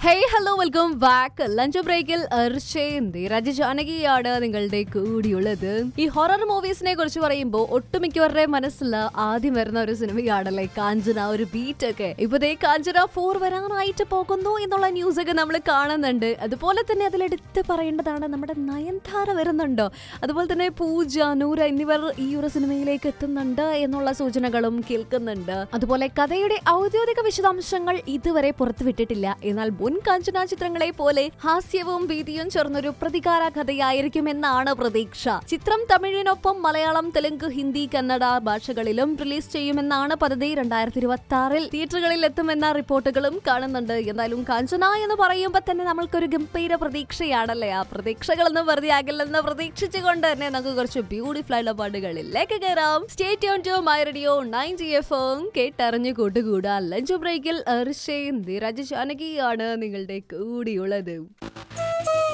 hey hello welcome back lunch ബ്രേക്കിൽ അർഷേന്തി രജ ജാനകിയാണ് നിങ്ങളുടെ കൂടിയുള്ളത് ഈ ഹൊറർ മൂവീസിനെ കുറിച്ച് പറയുമ്പോൾ ഒട്ടുമിക്കവരുടെ മനസ്സിൽ ആദ്യം വരുന്ന ഒരു സിനിമയാണല്ലേ കാഞ്ചന ഒരു ബീറ്റ് ഒക്കെ ഇപ്പൊ ദേ കാഞ്ചന ഫോർ വരാനായിട്ട് പോകുന്നു എന്നുള്ള ന്യൂസ് ഒക്കെ നമ്മൾ കാണുന്നുണ്ട് അതുപോലെ തന്നെ അതിലെടുത്ത് പറയേണ്ടതാണ് നമ്മുടെ നയൻതാര വരുന്നുണ്ടോ അതുപോലെ തന്നെ പൂജ നൂര എന്നിവർ ഈ ഒരു സിനിമയിലേക്ക് എത്തുന്നുണ്ട് എന്നുള്ള സൂചനകളും കേൾക്കുന്നുണ്ട് അതുപോലെ കഥയുടെ ഔദ്യോഗിക വിശദാംശങ്ങൾ ഇതുവരെ പുറത്തുവിട്ടിട്ടില്ല എന്നാൽ മുൻ കാഞ്ചന ചിത്രങ്ങളെ പോലെ ഹാസ്യവും ഭീതിയും ചേർന്നൊരു പ്രതികാര കഥയായിരിക്കുമെന്നാണ് പ്രതീക്ഷ ചിത്രം തമിഴിനൊപ്പം മലയാളം തെലുങ്ക് ഹിന്ദി കന്നഡ ഭാഷകളിലും റിലീസ് ചെയ്യുമെന്നാണ് പദ്ധതി രണ്ടായിരത്തി ഇരുപത്തി ആറിൽ തിയേറ്ററുകളിൽ എത്തുമെന്ന റിപ്പോർട്ടുകളും കാണുന്നുണ്ട് എന്നാലും കാഞ്ചന എന്ന് പറയുമ്പോൾ തന്നെ നമ്മൾക്കൊരു ഗംഭീര പ്രതീക്ഷയാണല്ലേ ആ പ്രതീക്ഷകളൊന്നും വെറുതെ ആകില്ലെന്ന് പ്രതീക്ഷിച്ചുകൊണ്ട് തന്നെ നമുക്ക് കുറച്ച് ബ്യൂട്ടിഫുൾ ആയിട്ടുള്ള പാട്ടുകളിലേക്ക് കയറാം stay on to my radio ninety F M കേട്ടറിഞ്ഞു കൂട്ടുകൂടാ ലഞ്ച് ബ്രേക്കിൽ അർഷയും ധീരജ് ജാനകിയാണ് നിങ്ങളുടെ കൂടിയുള്ളത്